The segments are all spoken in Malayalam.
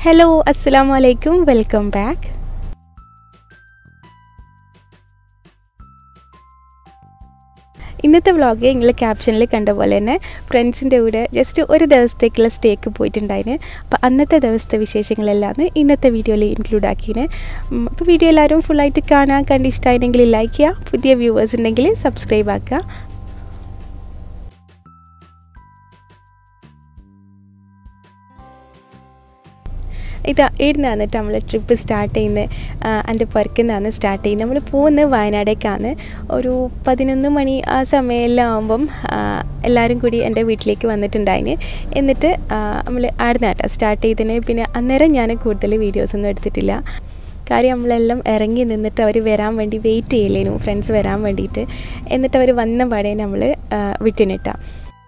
ഹലോ അസ്സലാമു അലൈക്കും വെൽക്കം ബാക്ക് ഇന്നത്തെ വ്ളോഗ് നിങ്ങൾ ക്യാപ്ഷനിൽ കണ്ട പോലെ തന്നെ ഫ്രണ്ട്സിൻ്റെ കൂടെ ജസ്റ്റ് ഒരു ദിവസത്തേക്കുള്ള സ്റ്റേക്ക് പോയിട്ടുണ്ടായിന് അപ്പോൾ അന്നത്തെ ദിവസത്തെ വിശേഷങ്ങളെല്ലാം ഇന്നത്തെ വീഡിയോയിൽ ഇൻക്ലൂഡ് ആക്കിന് അപ്പോൾ വീഡിയോ എല്ലാവരും ഫുള്ളായിട്ട് കാണാൻ കണ്ട് ഇഷ്ടമായിരുന്നെങ്കിൽ ലൈക്ക് ചെയ്യുക പുതിയ വ്യൂവേഴ്സ് ഉണ്ടെങ്കിൽ സബ്സ്ക്രൈബ് ആക്കുക ഇതാ ഇവിടുന്നാണ് കേട്ടോ നമ്മൾ ട്രിപ്പ് സ്റ്റാർട്ട് ചെയ്യുന്നത് എൻ്റെ പുറക്കുന്നാണ് സ്റ്റാർട്ട് ചെയ്യുന്നത് നമ്മൾ പോകുന്നത് വയനാടേക്കാണ് ഒരു പതിനൊന്ന് മണി ആ സമയമെല്ലാം ആകുമ്പം എല്ലാവരും കൂടി എൻ്റെ വീട്ടിലേക്ക് വന്നിട്ടുണ്ടായിന് എന്നിട്ട് നമ്മൾ ആടുന്ന കേട്ടോ സ്റ്റാർട്ട് ചെയ്തതിന് പിന്നെ അന്നേരം ഞാൻ കൂടുതൽ വീഡിയോസൊന്നും എടുത്തിട്ടില്ല കാര്യം നമ്മളെല്ലാം ഇറങ്ങി നിന്നിട്ട് അവർ വരാൻ വേണ്ടി വെയിറ്റ് ചെയ്യലേനു ഫ്രണ്ട്സ് വരാൻ വേണ്ടിയിട്ട് എന്നിട്ട് അവർ വന്ന പാടെ നമ്മൾ വിട്ടിനിട്ടാണ്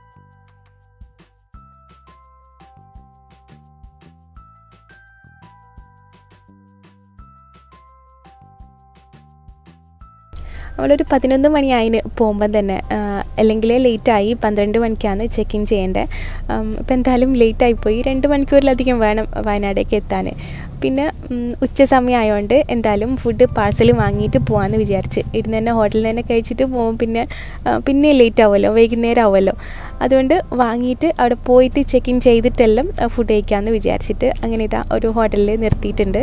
നമ്മളൊരു പതിനൊന്ന് മണിയായിന് പോകുമ്പം തന്നെ അല്ലെങ്കിൽ ലേറ്റായി പന്ത്രണ്ട് മണിക്കാണ് ചെക്ക് ഇൻ ചെയ്യേണ്ടത് ഇപ്പം എന്തായാലും ലേറ്റായിപ്പോയി രണ്ട് മണിക്കൂറിലധികം വേണം വയനാടേക്ക് എത്താൻ പിന്നെ ഉച്ച സമയമായതുകൊണ്ട് എന്തായാലും ഫുഡ് പാഴ്സൽ വാങ്ങിയിട്ട് പോകാമെന്ന് വിചാരിച്ച് ഇരുന്ന് തന്നെ ഹോട്ടലിൽ തന്നെ കഴിച്ചിട്ട് പോകും പിന്നെ പിന്നെ ലേറ്റ് ആവുമല്ലോ വൈകുന്നേരം ആവുമല്ലോ അതുകൊണ്ട് വാങ്ങിയിട്ട് അവിടെ പോയിട്ട് ചെക്ക് ഇൻ ചെയ്തിട്ടെല്ലാം ഫുഡ് കഴിക്കാമെന്ന് വിചാരിച്ചിട്ട് അങ്ങനെ ഇതാ ഒരു ഹോട്ടലിൽ നിർത്തിയിട്ടുണ്ട്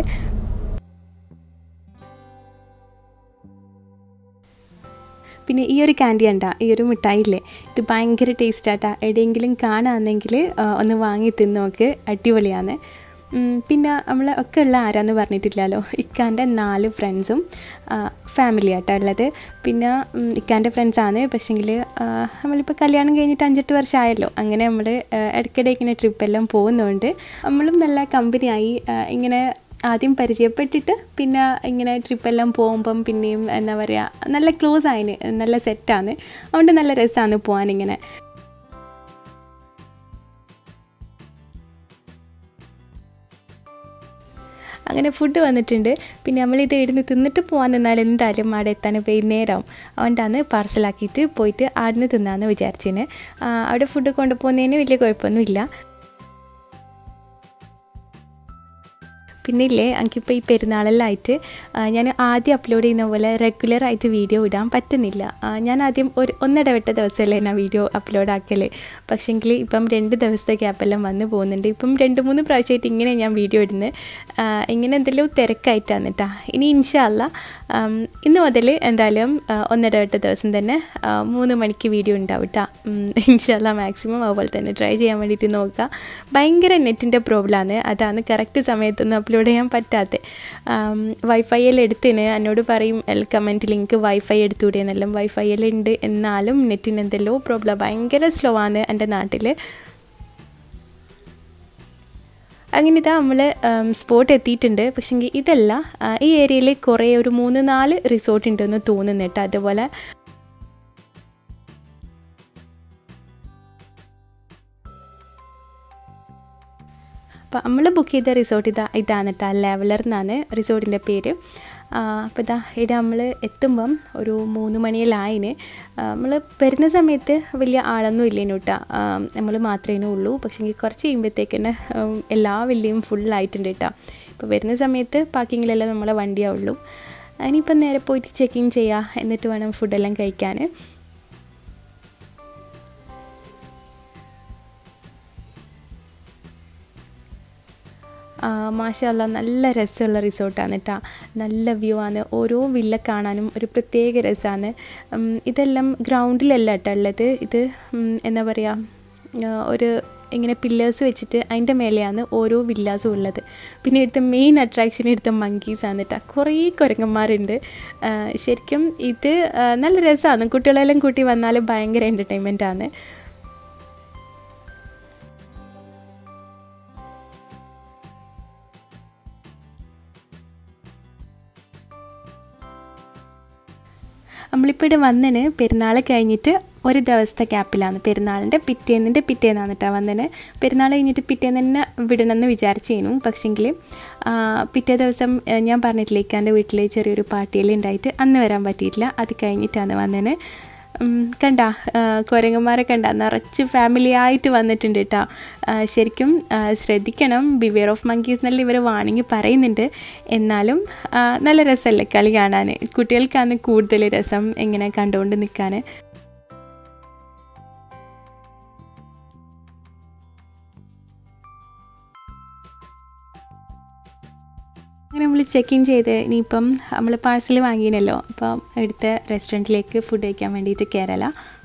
പിന്നെ ഈ ഒരു ക്യാൻഡി കണ്ട ഈ ഒരു മിഠായില്ലേ ഇത് ഭയങ്കര ടേസ്റ്റാട്ടാ എവിടെയെങ്കിലും കാണാമെന്നെങ്കിൽ ഒന്ന് വാങ്ങി തിന്നോക്ക് അടിപൊളിയാണ് പിന്നെ നമ്മൾ ഒക്കെ ഉള്ള ആരാന്ന് പറഞ്ഞിട്ടില്ലല്ലോ ഇക്കാൻ്റെ നാല് ഫ്രണ്ട്സും ഫാമിലി ആട്ടോ ഉള്ളത് പിന്നെ ഇക്കാൻ്റെ ഫ്രണ്ട്സാണ് പക്ഷേങ്കിൽ നമ്മളിപ്പോൾ കല്യാണം കഴിഞ്ഞിട്ട് അഞ്ചെട്ട് വർഷമായല്ലോ അങ്ങനെ നമ്മൾ ഇടയ്ക്കിടെ ഇങ്ങനെ ട്രിപ്പെല്ലാം പോകുന്നതുകൊണ്ട് നമ്മളും നല്ല കമ്പനിയായി ഇങ്ങനെ ആദ്യം പരിചയപ്പെട്ടിട്ട് പിന്നെ ഇങ്ങനെ ട്രിപ്പെല്ലാം പോകുമ്പം പിന്നെയും എന്താ പറയുക നല്ല ക്ലോസ് ആയിന് നല്ല സെറ്റാണ് അതുകൊണ്ട് നല്ല രസമാണ് പോകാനിങ്ങനെ അങ്ങനെ ഫുഡ് വന്നിട്ടുണ്ട് പിന്നെ നമ്മളിത് ഇടുന്ന് തിന്നിട്ട് പോകാൻ നിന്നാൽ എന്തായാലും അവിടെ എത്താൻ വൈകുന്നേരമാവും അതുകൊണ്ടാണ് പാർസലാക്കിയിട്ട് പോയിട്ട് ആടിന് തിന്നാന്ന് വിചാരിച്ചതിന് അവിടെ ഫുഡ് കൊണ്ടുപോകുന്നതിന് വലിയ കുഴപ്പമൊന്നുമില്ല പിന്നെ ഇല്ലേ എനിക്കിപ്പോൾ ഈ പെരുന്നാളെല്ലാമായിട്ട് ഞാൻ ആദ്യം അപ്ലോഡ് ചെയ്യുന്ന പോലെ റെഗുലറായിട്ട് വീഡിയോ ഇടാൻ പറ്റുന്നില്ല ഞാൻ ആദ്യം ഒരു ഒന്നിടവിട്ട ദിവസമല്ലേ ഞാൻ വീഡിയോ അപ്ലോഡ് ആക്കൽ പക്ഷേങ്കിൽ ഇപ്പം രണ്ട് ദിവസത്തെ ഗ്യാപ്പെല്ലാം വന്ന് പോകുന്നുണ്ട് ഇപ്പം രണ്ട് മൂന്ന് പ്രാവശ്യമായിട്ട് ഇങ്ങനെ ഞാൻ വീഡിയോ ഇടുന്നത് ഇങ്ങനെ എന്തെങ്കിലും തിരക്കായിട്ടാണ് കേട്ടോ ഇനി ഇൻഷാല്ല ഇന്ന് മുതൽ എന്തായാലും ഒന്നിടവിട്ട ദിവസം തന്നെ മൂന്ന് മണിക്ക് വീഡിയോ ഉണ്ടാവും കേട്ടോ ഇൻഷാല്ല മാക്സിമം അതുപോലെ തന്നെ ട്രൈ ചെയ്യാൻ വേണ്ടിയിട്ട് നോക്കുക ഭയങ്കര നെറ്റിൻ്റെ പ്രോബ്ലമാണ് അതാണ് കറക്റ്റ് സമയത്തൊന്നും അപ്ലോഡ് ചെയ്യാൻ പറ്റാത്ത വൈഫൈ എല്ലാം എടുത്തിന് എന്നോട് പറയും എൽ കമൻറ്റ് ലിങ്ക് വൈഫൈ എടുത്തുകൂടെ എന്നെല്ലാം വൈഫൈ എല്ലാം ഉണ്ട് എന്നാലും നെറ്റിന് എന്തെല്ലോ പ്രോബ്ലം ഭയങ്കര സ്ലോ ആണ് എൻ്റെ നാട്ടിൽ അങ്ങനെ ഇതാ നമ്മൾ സ്പോട്ട് എത്തിയിട്ടുണ്ട് പക്ഷേങ്കിൽ ഇതല്ല ഈ ഏരിയയിൽ കുറേ ഒരു മൂന്ന് നാല് റിസോർട്ട് ഉണ്ടെന്ന് തോന്നുന്നു കേട്ടോ അതുപോലെ അപ്പോൾ നമ്മൾ ബുക്ക് ചെയ്ത റിസോർട്ട് ഇതാ ഇതാണ് കേട്ടോ ലെവലർ എന്നാണ് റിസോർട്ടിൻ്റെ പേര് അപ്പോൾ ഇതാ ഇവിടെ നമ്മൾ എത്തുമ്പം ഒരു മൂന്ന് മണിയിലായിന് നമ്മൾ വരുന്ന സമയത്ത് വലിയ ആളൊന്നും ഇല്ലേനു കേട്ടോ നമ്മൾ മാത്രമേ ഉള്ളൂ പക്ഷേ കുറച്ച് കഴിയുമ്പോഴത്തേക്ക് തന്നെ എല്ലാ വലിയും ഫുള്ളായിട്ടുണ്ട് കേട്ടോ ഇപ്പോൾ വരുന്ന സമയത്ത് പാർക്കിങ്ങിലെല്ലാം നമ്മളെ വണ്ടിയാവുള്ളൂ ഇനിയിപ്പം നേരെ പോയിട്ട് ചെക്ക് ഇൻ ചെയ്യുക എന്നിട്ട് വേണം ഫുഡെല്ലാം കഴിക്കാൻ മാഷല്ല നല്ല രസമുള്ള റിസോർട്ടാണ് കേട്ടോ നല്ല വ്യൂ ആണ് ഓരോ വില്ല കാണാനും ഒരു പ്രത്യേക രസമാണ് ഇതെല്ലാം ഗ്രൗണ്ടിലല്ല കേട്ടോ ഉള്ളത് ഇത് എന്താ പറയുക ഒരു ഇങ്ങനെ പില്ലേഴ്സ് വെച്ചിട്ട് അതിൻ്റെ മേലെയാണ് ഓരോ വില്ലാസും ഉള്ളത് പിന്നെ ഇവിടുത്തെ മെയിൻ അട്രാക്ഷൻ ഇവിടുത്തെ മങ്കീസാണ് കേട്ടോ കുറേ കുരങ്ങന്മാരുണ്ട് ശരിക്കും ഇത് നല്ല രസമാണ് കുട്ടികളെല്ലാം കൂട്ടി വന്നാൽ ഭയങ്കര എൻ്റർടൈൻമെൻ്റ് ആണ് നമ്മളിപ്പോൾ ഇവിടെ വന്നിന് പെരുന്നാൾ കഴിഞ്ഞിട്ട് ഒരു ദിവസത്തെ ഗ്യാപ്പിലാണ് പെരുന്നാളിൻ്റെ പിറ്റേന്നിൻ്റെ പിറ്റേന്നാണ് കേട്ടോ വന്നിന് പെരുന്നാൾ കഴിഞ്ഞിട്ട് പിറ്റേന്ന് തന്നെ വിടണമെന്ന് വിചാരിച്ചേനു പക്ഷെങ്കിൽ പിറ്റേ ദിവസം ഞാൻ പറഞ്ഞിട്ടില്ല ഇക്കാൻ്റെ വീട്ടിൽ ചെറിയൊരു പാർട്ടിയെല്ലാം ഉണ്ടായിട്ട് അന്ന് വരാൻ പറ്റിയിട്ടില്ല അത് കഴിഞ്ഞിട്ടാണ് വന്നതിന് ഉം, കണ്ട ആ, കുരങ്ങന്മാരെ കണ്ട നിറച്ച് ഫാമിലി ആയിട്ട് വന്നിട്ടുണ്ട് കേട്ടോ ആ, ശരിക്കും ആ, ശ്രദ്ധിക്കണം ബിവെയർ ഓഫ് മങ്കീസ് എന്നല്ല ഇവർ വാണിങ്ങി പറയുന്നുണ്ട് എന്നാലും ആ, നല്ല രസമല്ലേ കളി കാണാൻ കുട്ടികൾക്കാണ് കൂടുതൽ രസം ഇങ്ങനെ കണ്ടുകൊണ്ട് നിൽക്കാൻ അങ്ങനെ നമ്മൾ ചെക്ക് ഇൻ ചെയ്ത് ഇനിയിപ്പം നമ്മൾ പാഴ്സൽ വാങ്ങിയനല്ലോ അപ്പം എടുത്ത റെസ്റ്റോറൻറ്റിലേക്ക് ഫുഡ് കഴിക്കാൻ വേണ്ടിയിട്ട് കയറല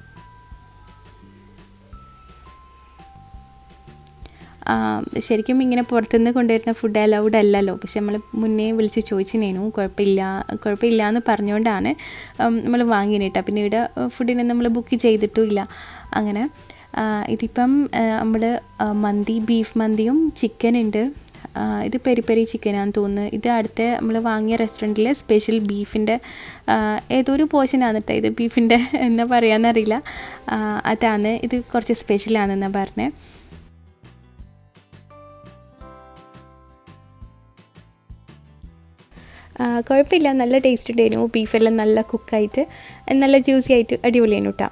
ശരിക്കും ഇങ്ങനെ പുറത്തുനിന്ന് കൊണ്ടുവരുന്ന ഫുഡ് അലൗഡ് അല്ലല്ലോ പക്ഷെ നമ്മൾ മുന്നേ വിളിച്ച് ചോദിച്ചിനേനു കുഴപ്പമില്ല കുഴപ്പമില്ല എന്ന് പറഞ്ഞുകൊണ്ടാണ് നമ്മൾ വാങ്ങിനേട്ടാ പിന്നെ ഇവിടെ ഫുഡിന് നമ്മൾ ബുക്ക് ചെയ്തിട്ടുമില്ല അങ്ങനെ ആ, ഇതിപ്പം നമ്മൾ മന്തി ബീഫ് മന്തിയും ചിക്കൻ ഉണ്ട് ആ, ഇത് പെരി പെരി ചിക്കനാന്ന് തോന്നുന്നു ഇത് അടുത്ത നമ്മൾ വാങ്ങിയ റെസ്റ്റോറൻറ്റിലെ സ്പെഷ്യൽ ബീഫിൻ്റെ ഏതോ ഒരു പോർഷനാണ് കേട്ടോ ഇത് ബീഫിൻ്റെ എന്താ പറയാന്നറിയില്ല ആ, അതാണ് ഇത് കുറച്ച് സ്പെഷ്യലാണെന്നാണ് പറഞ്ഞത് ആ, കുഴപ്പമില്ല നല്ല ടേസ്റ്റ് ഉണ്ടായിരുന്നു ബീഫെല്ലാം നല്ല കുക്കായിട്ട് നല്ല ജ്യൂസി ആയിട്ട് അടിപൊളിയായിരുന്നു കേട്ടോ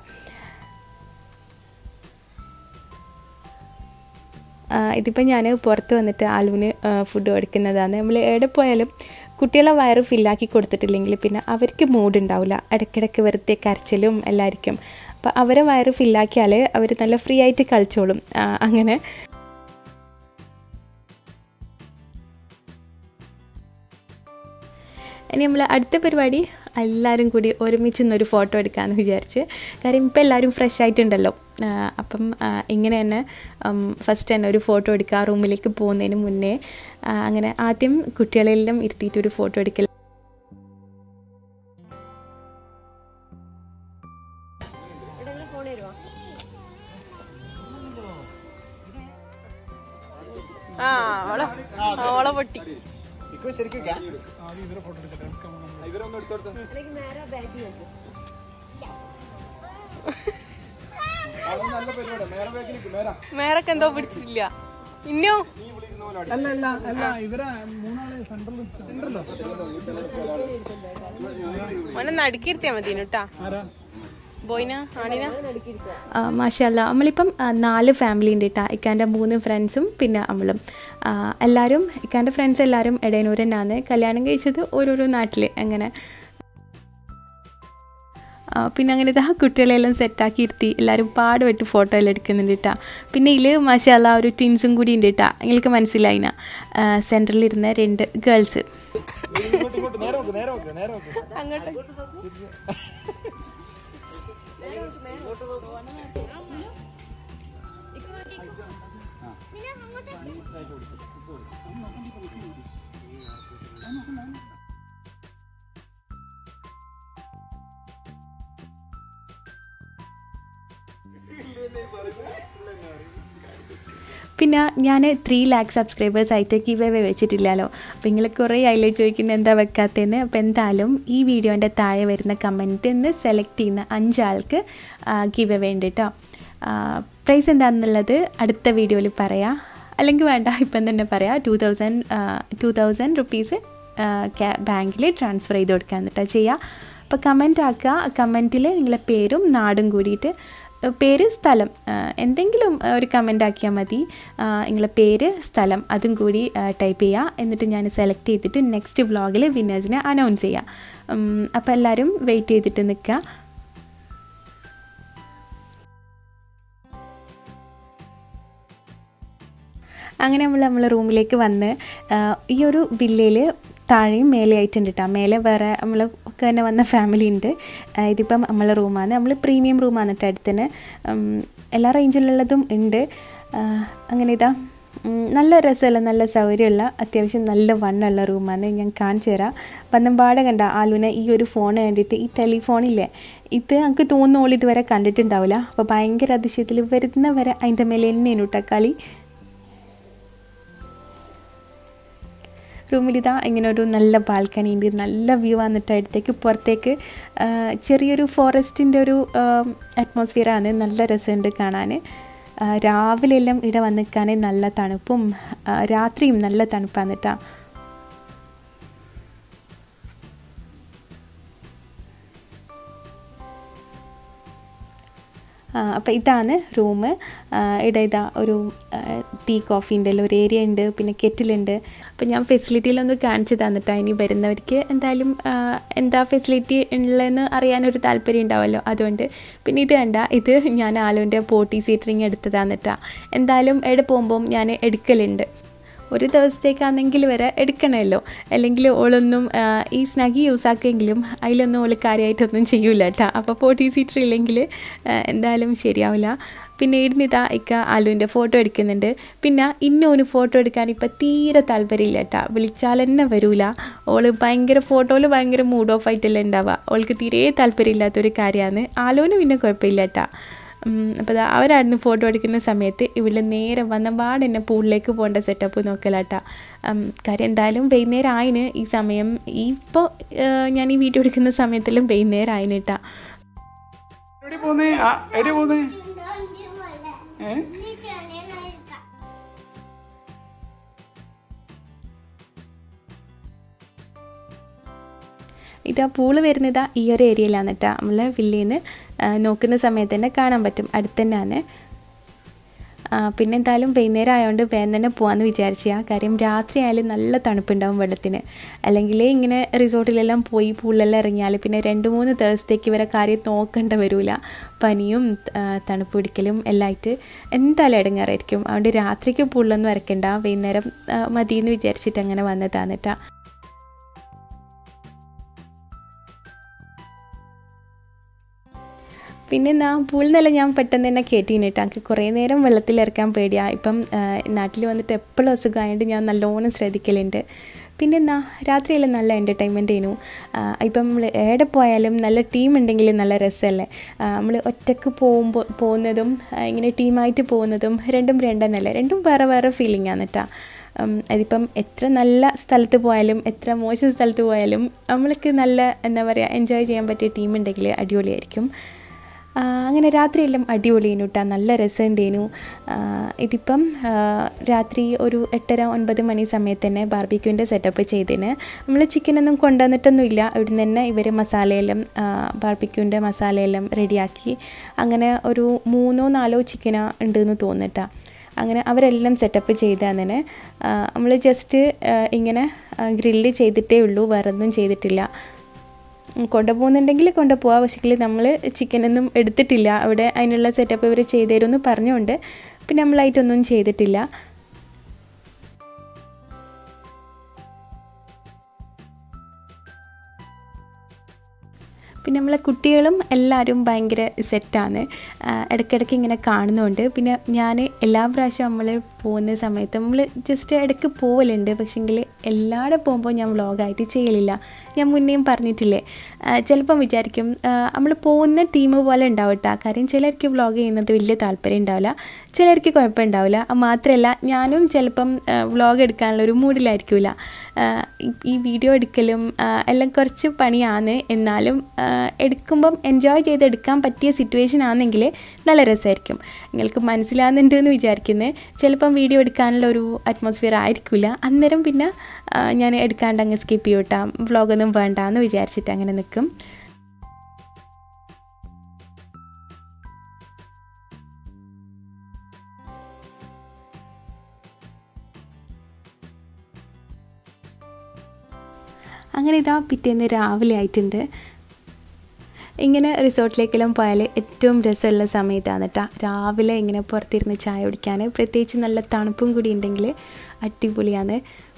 ഇതിപ്പോൾ ഞാൻ പുറത്ത് വന്നിട്ട് ആലുവിന് ഫുഡ് കൊടുക്കുന്നതാണ് നമ്മൾ എവിടെ പോയാലും കുട്ടികളെ വയറ് ഫില്ലാക്കി കൊടുത്തിട്ടില്ലെങ്കിൽ പിന്നെ അവർക്ക് മൂഡ് ഉണ്ടാവില്ല ഇടയ്ക്കിടയ്ക്ക് വെറുതെ കരച്ചിലും എല്ലായിരിക്കും അപ്പോൾ അവരെ വയറ് ഫില്ലാക്കിയാൽ അവർ നല്ല ഫ്രീ ആയിട്ട് കളിച്ചോളും ആ, അങ്ങനെ ഇനി നമ്മൾ അടുത്ത പരിപാടി എല്ലാവരും കൂടി ഒരുമിച്ച് നിന്നൊരു ഫോട്ടോ എടുക്കാമെന്ന് വിചാരിച്ച് കാര്യം ഇപ്പോൾ എല്ലാവരും ഫ്രഷ് ആയിട്ടുണ്ടല്ലോ ആ, അപ്പം ആ, ഇങ്ങനെ തന്നെ ഫസ്റ്റ് തന്നെ ഒരു ഫോട്ടോ എടുക്കുക ആ റൂമിലേക്ക് പോകുന്നതിന് മുന്നേ ആ, അങ്ങനെ ആദ്യം കുട്ടികളെല്ലാം ഇരുത്തിയിട്ട് ഒരു ഫോട്ടോ എടുക്കൽ ആ ഓളെ ഓളെ പൊട്ടി ഇക്കോ ശരിക്കും ക്യാ? അത് നല്ല പരിപാടിയാ. നേരെ back നിക്ക്, നേരെ. മേറൊക്കെ എന്തോ പിടിച്ചിട്ടില്ല ഇന്നോ അല്ല അല്ല അല്ല ഇവരെ മൂന്നാള് സെൻട്രൽ സെൻട്രലോ മോനെ നടുക്കിരുത്തിയാ മതി കേട്ടാ ആരാ ബോയിന ആണിന മാഷല്ല നമ്മളിപ്പം ആ, നാല് ഫാമിലി ഉണ്ട് കേട്ടോ ഇക്കാൻ്റെ മൂന്ന് ഫ്രണ്ട്സും പിന്നെ നമ്മളും ആ, എല്ലാവരും ഇക്കാൻ്റെ ഫ്രണ്ട്സ് എല്ലാവരും എടയനൂർ തന്നെയാണ് കല്യാണം കഴിച്ചത് ഓരോരോ നാട്ടിൽ അങ്ങനെ ആ, പിന്നെ അങ്ങനെ ഇതാ കുട്ടികളെല്ലാം സെറ്റാക്കി ഇരുത്തി എല്ലാവരും പാടുപെട്ട് ഫോട്ടോ എല്ലാം എടുക്കുന്നുണ്ട് കേട്ടോ പിന്നെ ഇതിൽ മാഷല്ല ഒരു ട്വിൻസും കൂടി ഉണ്ട് കേട്ടോ നിങ്ങൾക്ക് മനസ്സിലായിന സെൻറ്ററിലിരുന്ന രണ്ട് ഗേൾസ് ഇങ്ങോട്ട് ഇങ്ങോട്ട് നേരെ നോക്ക് നേരെ നോക്ക് നേരെ നോക്ക് അങ്ങോട്ട് പിന്നെ ഞാൻ ത്രീ ലാക്ക് സബ്സ്ക്രൈബേഴ്സ് ആയിട്ട് ഗിവ് അവേ വെച്ചിട്ടില്ലല്ലോ അപ്പോൾ നിങ്ങൾ കുറേ ആയില്ലേ ചോദിക്കുന്നത് എന്താ വെക്കാത്തതെന്ന് അപ്പോൾ എന്തായാലും ഈ വീഡിയോൻ്റെ താഴെ വരുന്ന കമൻറ്റിൽ നിന്ന് സെലക്ട് ചെയ്യുന്ന അഞ്ചാൾക്ക് ഗിവ് അവേ ഉണ്ട് കേട്ടോ പ്രൈസ് എന്താണെന്നുള്ളത് അടുത്ത വീഡിയോയിൽ പറയാം അല്ലെങ്കിൽ വേണ്ട ഇപ്പം തന്നെ പറയാം two thousand two thousand rupees ബാങ്കിൽ ട്രാൻസ്ഫർ ചെയ്ത് കൊടുക്കാൻ എന്നിട്ടാണ് ചെയ്യുക അപ്പോൾ കമൻറ്റ് ആക്കുക കമൻറ്റിൽ നിങ്ങളെ പേരും നാടും കൂടിയിട്ട് പേര് സ്ഥലം ആ, എന്തെങ്കിലും ഒരു കമൻ്റ് ആക്കിയാൽ മതി ആ, നിങ്ങളെ പേര് സ്ഥലം അതും കൂടി ടൈപ്പ് ചെയ്യുക എന്നിട്ട് ഞാൻ സെലക്ട് ചെയ്തിട്ട് നെക്സ്റ്റ് വ്ളോഗിൽ വിന്നേഴ്സിനെ അനൗൺസ് ചെയ്യാം ഉം, അപ്പോൾ എല്ലാവരും വെയിറ്റ് ചെയ്തിട്ട് നിൽക്കുക അങ്ങനെ നമ്മൾ നമ്മളെ റൂമിലേക്ക് വന്ന് ആ, ഈ ഒരു വില്ലയിൽ താഴെയും മേലെ ആയിട്ടുണ്ട് കേട്ടോ മേലെ വേറെ നമ്മൾ ഒക്കെ തന്നെ വന്ന ഫാമിലി ഉണ്ട് ആ, ഇതിപ്പം നമ്മളെ റൂമാണ് നമ്മൾ പ്രീമിയം റൂമാണ് കേട്ടോ അടുത്തന്നെ ഉം, എല്ലാ റേഞ്ചിലുള്ളതും ഉണ്ട് ആ, അങ്ങനെ ഇതാ ഉം, നല്ല രസമുള്ള നല്ല സൗകര്യമുള്ള അത്യാവശ്യം നല്ല വണ്ണുള്ള റൂമാണ് ഞാൻ കാണിച്ചു തരാം പന്നമ്പാടെ കണ്ട ആലുവിനെ ഈ ഒരു ഫോൺ കണ്ടിട്ട് ഈ ടെലിഫോണില്ലേ ഇത് നമുക്ക് തോന്നുന്നോളി ഇതുവരെ കണ്ടിട്ടുണ്ടാവില്ല അപ്പോൾ ഭയങ്കര അതിശയത്തിൽ വരുന്നവരെ അതിൻ്റെ മേലെ തന്നെയാണ് കേട്ടോ കളി റൂമിലിതാ ഇങ്ങനെ ഒരു നല്ല ബാൽക്കണി ഉണ്ട് നല്ല വ്യൂ വന്നിട്ട് അടുത്തേക്ക് പുറത്തേക്ക് ആ, ചെറിയൊരു ഫോറസ്റ്റിൻ്റെ ഒരു അറ്റ്മോസ്ഫിയറാണ് നല്ല രസമുണ്ട് കാണാൻ ആ, രാവിലെ എല്ലാം ഇവിടെ വന്ന് നിൽക്കാൻ നല്ല തണുപ്പും ആ, രാത്രിയും നല്ല തണുപ്പാണ് കേട്ടോ അപ്പോൾ ഇതാണ് റൂം ഇവിടെ ഇതാ ഒരു ടീ കോഫീൻ്റെ ഒരു ഏരിയ ഉണ്ട് പിന്നെ കെറ്റിലുണ്ട് അപ്പോൾ ഞാൻ ഫെസിലിറ്റിയിലൊന്ന് കാണിച്ചു തന്നിട്ടാണ് ഇനി വരുന്നവർക്ക് എന്തായാലും ആ, എന്താ ഫെസിലിറ്റി ഉള്ളതെന്ന് അറിയാനൊരു താല്പര്യം ഉണ്ടാവുമല്ലോ അതുകൊണ്ട് പിന്നെ ഇത് കണ്ട ഇത് ഞാൻ ആലുവിൻ്റെ പോട്ടി സീറ്ററിങ് എടുത്തതാന്നിട്ടാ എന്തായാലും എവിടെ പോകുമ്പം ഞാൻ എടുക്കലുണ്ട് ഒരു ദിവസത്തേക്കാണെങ്കിൽ വരെ എടുക്കണമല്ലോ അല്ലെങ്കിൽ ഓളൊന്നും ആ, ഈ സ്നഗി യൂസ് ആക്കുമെങ്കിലും അതിലൊന്നും ഓൾ കാര്യമായിട്ടൊന്നും ചെയ്യൂല കേട്ടോ അപ്പോൾ ഫോർട്ടി സീറ്റർ ഇല്ലെങ്കിൽ ആ, എന്തായാലും ശരിയാവില്ല പിന്നെ ഇടുന്നിതാ ഇക്ക ആലുവിൻ്റെ ഫോട്ടോ എടുക്കുന്നുണ്ട് പിന്നെ ഇന്നോന് ഫോട്ടോ എടുക്കാൻ ഇപ്പം തീരെ താല്പര്യമില്ല കേട്ടോ വിളിച്ചാൽ തന്നെ വരൂല ഓള് ഭയങ്കര ഫോട്ടോയിൽ ഭയങ്കര മൂഡ് ഓഫ് ആയിട്ടല്ലേ ഉണ്ടാവുക ഓൾക്ക് തീരെ താല്പര്യമില്ലാത്തൊരു കാര്യമാണ് ആലോന് പിന്നെ കുഴപ്പമില്ല കേട്ടോ അപ്പോൾ അവരായിരുന്നു ഫോട്ടോ എടുക്കുന്ന സമയത്ത് ഇവിടെ നേരെ വന്നപാട് എന്നെ പൂളിലേക്ക് പോകേണ്ട സെറ്റപ്പ് നോക്കലാട്ടാ കാര്യം എന്തായാലും വൈകുന്നേരം ആയിന് ഈ സമയം ഇപ്പോൾ ഞാൻ ഈ വീഡിയോ എടുക്കുന്ന സമയത്തെല്ലാം വൈകുന്നേരം ആയിന് കേട്ടാ എവിടെ പോന്നേ ആ എവിടെ പോന്നേ ഏ ഇതാ പൂള് വരുന്നത് ഈ ഒരു ഏരിയയിലാണ് കേട്ടോ നമ്മൾ വില്ലിയിൽ നിന്ന് നോക്കുന്ന സമയത്ത് തന്നെ കാണാൻ പറ്റും അടുത്ത് തന്നെയാണ് ആ, പിന്നെ എന്തായാലും വൈകുന്നേരം ആയതുകൊണ്ട് വേഗം തന്നെ പോകാമെന്ന് വിചാരിച്ചാ കാര്യം രാത്രി ആയാലും നല്ല തണുപ്പുണ്ടാവും വെള്ളത്തിന് അല്ലെങ്കിൽ ഇങ്ങനെ റിസോർട്ടിലെല്ലാം പോയി പൂളിലെല്ലാം ഇറങ്ങിയാൽ പിന്നെ രണ്ട് മൂന്ന് ദിവസത്തേക്ക് ഇവരെ കാര്യം നോക്കേണ്ട വരില്ല പനിയും ആ, തണുപ്പ് പിടിക്കലും എല്ലാം ആയിട്ട് എന്തായാലും ഇടങ്ങാറായിരിക്കും അതുകൊണ്ട് രാത്രിക്ക് പൂളിലൊന്നും ഇറക്കണ്ട വൈകുന്നേരം ആ, മതിയെന്ന് വിചാരിച്ചിട്ട് അങ്ങനെ വന്നതാണ് കേട്ടോ പിന്നെ എന്നാ പൂളിൽ നിന്നല്ല ഞാൻ പെട്ടെന്ന് തന്നെ കയറ്റിന് കേട്ടോ എനിക്ക് കുറേ നേരം വെള്ളത്തിലിറക്കാൻ പേടിയാണ് ഇപ്പം നാട്ടിൽ വന്നിട്ട് എപ്പോഴും അസുഖമായതുകൊണ്ട് ഞാൻ നല്ലോണം ശ്രദ്ധിക്കലുണ്ട് പിന്നെ എന്നാ രാത്രിയെല്ലാം നല്ല എൻ്റർടൈൻമെൻ്റ് ചെയ്യുന്നു ഇപ്പം നമ്മൾ എവിടെ പോയാലും നല്ല ടീം ഉണ്ടെങ്കിൽ നല്ല രസമല്ലേ നമ്മൾ ഒറ്റക്ക് പോകുമ്പോൾ പോകുന്നതും ആ, ഇങ്ങനെ ടീമായിട്ട് പോകുന്നതും രണ്ടും രണ്ടെണ്ണല്ലേ രണ്ടും വേറെ വേറെ ഫീലിംഗ് ആണ് കേട്ടോ ഉം, അതിപ്പം എത്ര നല്ല സ്ഥലത്ത് പോയാലും എത്ര മോശം സ്ഥലത്ത് പോയാലും നമ്മൾക്ക് നല്ല എന്താ പറയുക എൻജോയ് ചെയ്യാൻ പറ്റിയ ടീം ഉണ്ടെങ്കിൽ അടിപൊളിയായിരിക്കും ആ, അങ്ങനെ രാത്രിയെല്ലാം അടിപൊളിയേനു കേട്ടോ നല്ല രസമുണ്ടേനു ആ, ഇതിപ്പം ആ, രാത്രി ഒരു എട്ടര ഒൻപത് മണി സമയത്ത് തന്നെ ബാർബിക്യൂൻ്റെ സെറ്റപ്പ് ചെയ്തതിന് നമ്മൾ ചിക്കനൊന്നും കൊണ്ടുവന്നിട്ടൊന്നുമില്ല ഇവിടുന്ന് തന്നെ ഇവർ മസാലയെല്ലാം ബാർബിക്യൂൻ്റെ മസാലയെല്ലാം റെഡിയാക്കി അങ്ങനെ ഒരു മൂന്നോ നാലോ ചിക്കന ഉണ്ടെന്ന് തോന്നിട്ടാ അങ്ങനെ അവരെല്ലാം സെറ്റപ്പ് ചെയ്ത് അങ്ങനെ നമ്മൾ ജസ്റ്റ് ഇങ്ങനെ ഗ്രില്ല് ചെയ്തിട്ടേ ഉള്ളൂ വേറെ ഒന്നും ചെയ്തിട്ടില്ല കൊണ്ടുപോകുന്നുണ്ടെങ്കിൽ കൊണ്ടുപോകാം പക്ഷേ നമ്മൾ ചിക്കനൊന്നും എടുത്തിട്ടില്ല അവിടെ അതിനുള്ള സെറ്റപ്പ് ഇവർ ചെയ്തു തരുമെന്ന് പറഞ്ഞുകൊണ്ട് പിന്നെ നമ്മളായിട്ടൊന്നും ചെയ്തിട്ടില്ല പിന്നെ നമ്മളെ കുട്ടികളും എല്ലാവരും ഭയങ്കര സെറ്റാണ് ഇടയ്ക്കിടയ്ക്ക് ഇങ്ങനെ കാണുന്നുണ്ട് പിന്നെ ഞാൻ എല്ലാ പ്രാവശ്യം നമ്മൾ പോകുന്ന സമയത്ത് നമ്മൾ ജസ്റ്റ് ഇടയ്ക്ക് പോവലുണ്ട് പക്ഷേങ്കിൽ എല്ലാവിടെ പോകുമ്പോൾ ഞാൻ വ്ളോഗായിട്ട് ചെയ്യലില്ല ഞാൻ മുന്നേയും പറഞ്ഞിട്ടില്ലേ ചിലപ്പം വിചാരിക്കും നമ്മൾ പോകുന്ന ടീം പോലെ ഉണ്ടാവും കേട്ടോ കാര്യം ചിലർക്ക് വ്ളോഗ് ചെയ്യുന്നത് വലിയ താല്പര്യം ഉണ്ടാവില്ല ചിലർക്ക് കുഴപ്പമുണ്ടാവില്ല അത് മാത്രമല്ല ഞാനും ചിലപ്പം വ്ളോഗ് എടുക്കാനുള്ള ഒരു മൂഡിലായിരിക്കില്ല ഈ വീഡിയോ എടുക്കലും ആ, എല്ലാം കുറച്ച് പണിയാണ് എന്നാലും ആ, എടുക്കുമ്പം എൻജോയ് ചെയ്ത് എടുക്കാൻ പറ്റിയ സിറ്റുവേഷൻ ആണെങ്കിൽ നല്ല രസമായിരിക്കും നിങ്ങൾക്ക് മനസ്സിലാകുന്നുണ്ട് എന്ന് വിചാരിക്കുന്നത് ചിലപ്പം വീഡിയോ എടുക്കാനുള്ള ഒരു അറ്റ്മോസ്ഫിയർ ആയിരിക്കില്ല അന്നേരം പിന്നെ ആ, ഞാൻ എടുക്കാണ്ട് അങ്ങ് സ്കിപ്പ് ചെയ്യൂട്ടാം വ്ളോഗൊന്നും വേണ്ട എന്ന് വിചാരിച്ചിട്ട് അങ്ങനെ നിൽക്കും അങ്ങനെ ഇതാ പിറ്റേന്ന് രാവിലെ ആയിട്ടുണ്ട് ഇങ്ങനെ റിസോർട്ടിലേക്കെല്ലാം പോയാൽ ഏറ്റവും രസമുള്ള സമയത്താണ് കേട്ടോ രാവിലെ ഇങ്ങനെ പുറത്തിരുന്ന് ചായ കുടിക്കാൻ പ്രത്യേകിച്ച് നല്ല തണുപ്പും കൂടി ഉണ്ടെങ്കിൽ അടിപൊളിയാണ്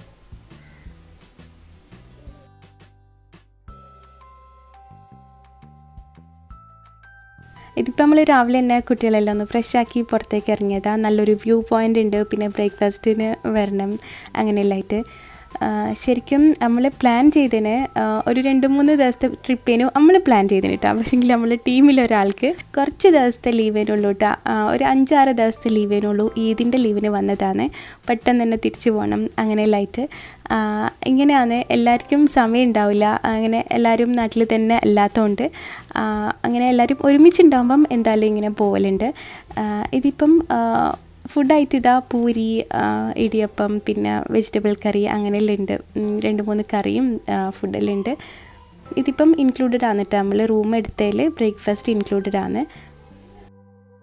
ഇതിപ്പോൾ നമ്മൾ രാവിലെ തന്നെ കുട്ടികളെല്ലാം ഒന്ന് ഫ്രഷ് ആക്കി പുറത്തേക്ക് ഇറങ്ങിയതാണ് നല്ലൊരു വ്യൂ പോയിൻ്റ് ഉണ്ട് പിന്നെ ബ്രേക്ക്ഫാസ്റ്റിന് വരണം അങ്ങനെയെല്ലാമായിട്ട് ആ, ശരിക്കും നമ്മൾ പ്ലാൻ ചെയ്തതിന് ആ, ഒരു രണ്ട് മൂന്ന് ദിവസത്തെ ട്രിപ്പിന് നമ്മൾ പ്ലാൻ ചെയ്തിന് കേട്ടോ പക്ഷേങ്കിൽ നമ്മൾ ടീമിൽ ഒരാൾക്ക് കുറച്ച് ദിവസത്തെ ലീവിനുള്ളൂ കേട്ടോ ആ, ഒരു അഞ്ചാറ് ദിവസത്തെ ലീവിനുള്ളൂ ഈദിൻ്റെ ലീവിന് വന്നതാണ് പെട്ടെന്ന് തന്നെ തിരിച്ചു പോകണം അങ്ങനെയെല്ലാമായിട്ട് ആ, ഇങ്ങനെയാണ് എല്ലാവർക്കും സമയം ഉണ്ടാവില്ല അങ്ങനെ എല്ലാവരും നാട്ടിൽ തന്നെ അല്ലാത്തതുകൊണ്ട് ആ, അങ്ങനെ എല്ലാവരും ഒരുമിച്ചുണ്ടാകുമ്പം എന്തായാലും ഇങ്ങനെ പോവലുണ്ട് ആ, ഇതിപ്പം ആ, ഫുഡായിട്ട് ഇതാ പൂരി ആ, ഇടിയപ്പം പിന്നെ വെജിറ്റബിൾ കറി അങ്ങനെയെല്ലാം ഉണ്ട് ഉം, രണ്ട് മൂന്ന് കറിയും ആ, ഫുഡെല്ലാം ഉണ്ട് ഇതിപ്പം ഇൻക്ലൂഡഡ് ആണ് കേട്ടോ നമ്മൾ റൂം എടുത്തതിൽ ബ്രേക്ക്ഫാസ്റ്റ് ഇൻക്ലൂഡഡ് ആണ്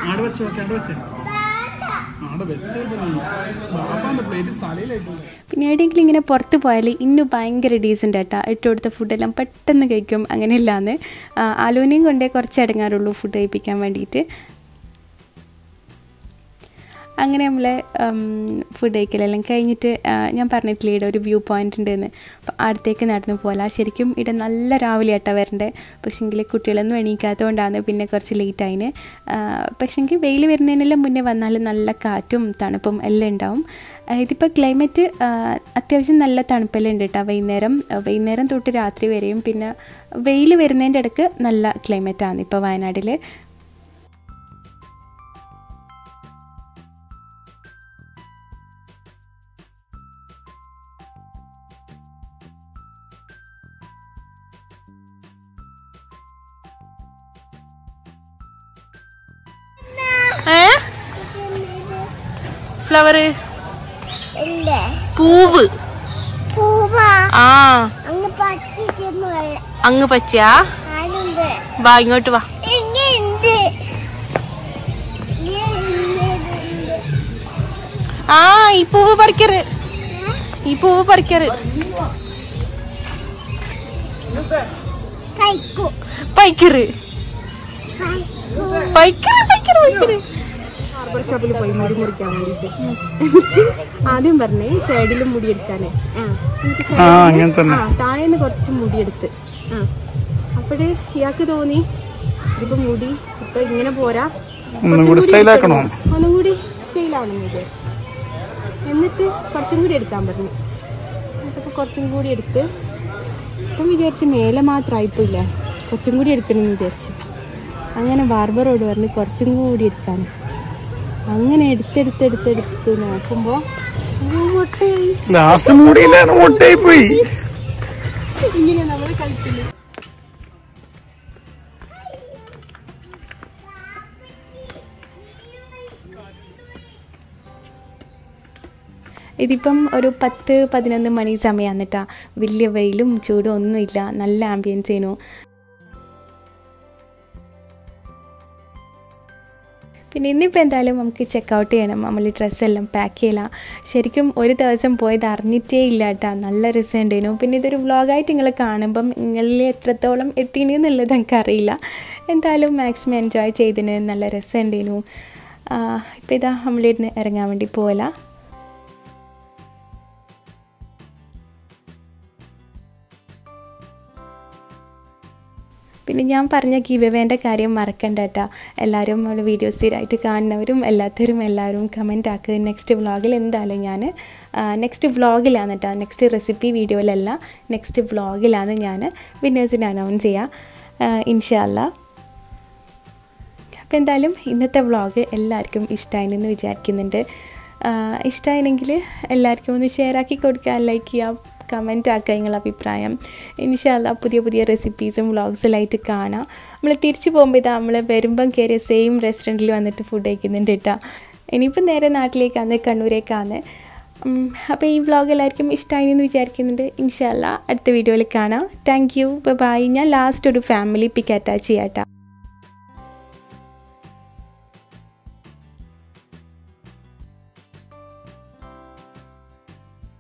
ആടെ വെച്ച് നോക്കി ആടെ വെച്ചേ ആടെ വെച്ചേ ബാപ്പാന്റെ പ്ലേറ്റ് സ്ഥലയിലായിട്ടുണ്ട് പിന്നെ എവിടെയെങ്കിലും ഇങ്ങനെ പുറത്ത് പോയാൽ ഇന്ന് ഭയങ്കര ഡീസൻ്റ് ആട്ടാ ഇട്ട് കൊടുത്ത ഫുഡെല്ലാം പെട്ടെന്ന് കഴിക്കും അങ്ങനെയല്ലാന്ന് ആലോനെയും കൊണ്ടേ കുറച്ച് അടങ്ങാറുള്ളൂ ഫുഡ് കഴിപ്പിക്കാൻ വേണ്ടിയിട്ട് അങ്ങനെ നമ്മൾ ഫുഡ് കഴിക്കലെല്ലാം കഴിഞ്ഞിട്ട് ആ, ഞാൻ പറഞ്ഞിട്ടില്ലേ ഇവിടെ ഒരു വ്യൂ പോയിന്റ് ഉണ്ടെന്ന് അപ്പം അടുത്തേക്ക് നടന്നു പോല ശരിക്കും ഇവിടെ നല്ല രാവിലെ ആട്ടാ വരണ്ടേ പക്ഷേങ്കിൽ കുട്ടികളൊന്നും എണീക്കാത്തതുകൊണ്ടാണ് പിന്നെ കുറച്ച് ലേറ്റ് ആയിന് പക്ഷേങ്കിൽ വെയിൽ വരുന്നതിനെല്ലാം മുന്നേ വന്നാൽ നല്ല കാറ്റും തണുപ്പും എല്ലാം ഉണ്ടാവും ആ, ഇതിപ്പോൾ ക്ലൈമറ്റ് അത്യാവശ്യം നല്ല തണുപ്പെല്ലാം ഉണ്ട് കേട്ടോ വൈകുന്നേരം ആ, വൈകുന്നേരം തൊട്ട് രാത്രി വരെയും പിന്നെ വെയിൽ വരുന്നതിൻ്റെ ഇടയ്ക്ക് നല്ല ക്ലൈമറ്റാണ് ഇപ്പോൾ വയനാട്ടിൽ ഫ്ലവർ ഇല്ലേ പൂവ് പൂവാ ആ അങ്ങ് പറ്റിക്കുന്നു അങ്ങ് പച്ചാ ആരുണ്ട് വാ ഇങ്ങോട്ട് വാ ഇങ്ങുണ്ട് ആ ഈ പൂവ് പറിക്കറ് ഈ പൂവ് പറിക്കറ് കഴിക്കൂ പൈക്കറ് കഴിക്കൂ പൈക്കറ് പൈക്കറ് പൈക്കറ് ബാർബർ ഷോപ്പിൽ പോയി മുടി മുറിക്കാൻ വേണ്ടിയിട്ട് ആദ്യം പറഞ്ഞേ സൈഡിലും മുടി എടുക്കാനേ ആ അങ്ങനെ തന്നെ ആ താഴേന്ന് കുറച്ച് മുടി എടുത്ത് ആ അപ്പോഴേ ഇയാൾക്ക് തോന്നി ഇതിപ്പോ മുടി ഇപ്പൊ ഇങ്ങനെ പോരാ ഒന്നും കൂടി സ്റ്റൈൽ ആക്കണോ ഒന്നും കൂടി സ്റ്റൈലാവണം വിചാരിച്ചു എന്നിട്ട് കുറച്ചും കൂടി എടുക്കാൻ പറഞ്ഞു എന്നിട്ടപ്പോൾ കുറച്ചും കൂടി എടുത്ത് ഇപ്പം വിചാരിച്ച് മേലെ മാത്രമായിപ്പോയില്ല കുറച്ചും കൂടി എടുക്കണമെന്ന് വിചാരിച്ചു അങ്ങനെ ബാർബറോട് പറഞ്ഞ് കുറച്ചും കൂടി എടുക്കാൻ അങ്ങനെ എടുത്തെടുത്തെടുത്തെടുത്ത് നോക്കുമ്പോൾ മുട്ടയായി ലാസ്റ്റ് മൂടിയില്ലാണ് മുട്ടയായി പോയി ഇങ്ങനെ നമ്മൾ കളിക്കുന്നു ഇതിപ്പം ഒരു പത്ത് പതിനൊന്ന് മണി സമയമാണ് കേട്ടോ വലിയ വെയിലും ചൂടും ഒന്നുമില്ല നല്ല ആംബിയൻസ് ചെയ്യുന്നു പിന്നെ ഇന്നിപ്പോൾ എന്തായാലും നമുക്ക് ചെക്കൗട്ട് ചെയ്യണം നമ്മൾ ഡ്രസ്സെല്ലാം പാക്ക് ചെയ്യലാം ശരിക്കും ഒരു ദിവസം പോയത് അറിഞ്ഞിട്ടേ ഇല്ല കേട്ടോ നല്ല രസമുണ്ടായിരുന്നു പിന്നെ ഇതൊരു വ്ളോഗായിട്ട് നിങ്ങൾ കാണുമ്പം നിങ്ങളിൽ എത്രത്തോളം എത്തിനു എന്നുള്ളത് എനിക്കറിയില്ല എന്തായാലും മാക്സിമം എൻജോയ് ചെയ്തിന് നല്ല രസമുണ്ടായിരുന്നു ഇപ്പോൾ ഇതാ നമ്മളിരുന്ന് ഇറങ്ങാൻ വേണ്ടി പോകലാം പിന്നെ ഞാൻ പറഞ്ഞ ഗിവവേൻ്റെ കാര്യം മറക്കണ്ട കേട്ടോ എല്ലാവരും നമ്മുടെ വീഡിയോ സ്ഥിരമായിട്ട് കാണുന്നവരും എല്ലാത്തവരും എല്ലാവരും കമൻറ്റ് ആക്കുക നെക്സ്റ്റ് വ്ളോഗിൽ എന്തായാലും ഞാൻ നെക്സ്റ്റ് വ്ളോഗിലാണ് കേട്ടോ നെക്സ്റ്റ് റെസിപ്പി വീഡിയോയിലല്ല നെക്സ്റ്റ് വ്ളോഗിലാണ് ഞാൻ വിന്നേഴ്സിനെ അനൗൺസ് ചെയ്യുക ഇൻഷാല്ല അപ്പോൾ എന്തായാലും ഇന്നത്തെ വ്ളോഗ് എല്ലാവർക്കും ഇഷ്ടമായെന്ന് വിചാരിക്കുന്നുണ്ട് ഇഷ്ടമായെങ്കിൽ എല്ലാവർക്കും ഒന്ന് ഷെയർ ആക്കി കൊടുക്കുക ലൈക്ക് ചെയ്യുക കമൻറ്റ് ആക്കുക നിങ്ങളുടെ അഭിപ്രായം ഇൻഷാല്ല പുതിയ പുതിയ റെസിപ്പീസും വ്ളോഗ്സിലായിട്ട് കാണാം നമ്മൾ തിരിച്ചു പോകുമ്പോൾ ഇതാ നമ്മൾ വരുമ്പം കയറിയ സെയിം റെസ്റ്റോറൻറ്റിൽ വന്നിട്ട് ഫുഡ് കഴിക്കുന്നുണ്ട് കേട്ടോ ഇനിയിപ്പോൾ നേരെ നാട്ടിലേക്കാണ് കണ്ണൂരേക്കാണ് അപ്പോൾ ഈ വ്ളോഗ് എല്ലാവർക്കും ഇഷ്ടമായി എന്ന് വിചാരിക്കുന്നുണ്ട് ഇൻഷാല്ല അടുത്ത വീഡിയോയിൽ കാണാം താങ്ക് യു ബൈ ഞാൻ ലാസ്റ്റ് ഒരു ഫാമിലി പിക്ക് അറ്റാച്ച് ചെയ്യാം കേട്ടോ